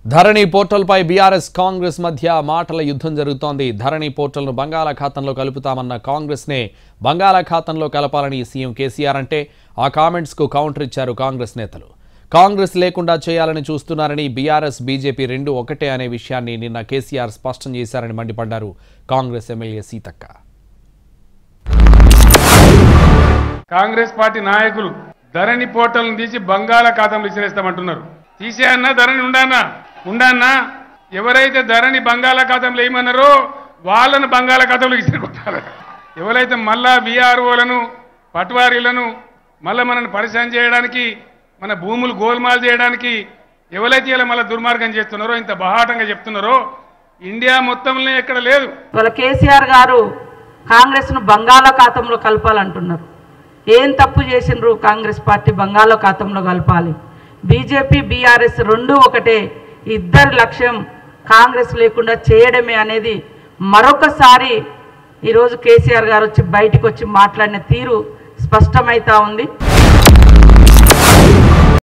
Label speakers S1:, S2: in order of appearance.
S1: ధరణి పోర్టల్పై BRS Congress మధ్య మాటల యుద్ధం జరుగుతోంది ధరణి పోర్టల్ను బంగాళాఖాతంలో కలుపుతామన్న కాంగ్రెస్నే బంగాళాఖాతంలో కలపాలని సీఎం కేసీఆర్ అంటే ఆ కామెంట్స్కు కౌంటర్ ఇచ్చారు కాంగ్రెస్ నేతలు కాంగ్రెస్ లేకుండా చేయాలని చూస్తున్నారని బీఆర్ఎస్ బీజేపీ రెండు ఒకటే అనే విషయాన్ని నిన్న కేసీఆర్ స్పష్టం చేశారని మండిపడ్డారు కాంగ్రెస్ ఎమ్మెల్యే సీతక్క
S2: కాంగ్రెస్ పార్టీ నాయకులు ధరణి పోర్టల్ని తీసి బంగాళాఖాతంలో విసిరేస్తామంటున్నారు తీసేయన్నా ధరణి ఉండానా ఉండానా ఎవరైతే ధరణి బంగాళాఖాతంలో వేయమన్నారో వాళ్ళను బంగాళాఖాతంలో విసిరికొట్టారు ఎవరైతే మళ్ళా బీఆర్ఓలను పట్వారీలను మళ్ళా మనల్ని పరిచయం చేయడానికి మన భూములు గోల్మాల్ చేయడానికి ఎవరైతే ఇలా మళ్ళీ దుర్మార్గం చేస్తున్నారో ఇంత బహాటంగా చెప్తున్నారో ఇండియా మొత్తంలో ఎక్కడ లేదు
S3: ఇవాళ కేసీఆర్ గారు కాంగ్రెస్ను బంగాళాఖాతంలో కలపాలంటున్నారు ఏం తప్పు చేసిండ్రు కాంగ్రెస్ పార్టీ బంగాళాఖాతంలో కలపాలి బీజేపీ బీఆర్ఎస్ రెండు ఒకటే ఇద్దరి లక్ష్యం కాంగ్రెస్ లేకుండా చేయడమే అనేది మరొకసారి ఈరోజు కేసీఆర్ గారు వచ్చి బయటికి వచ్చి మాట్లాడిన తీరు స్పష్టమవుతా ఉంది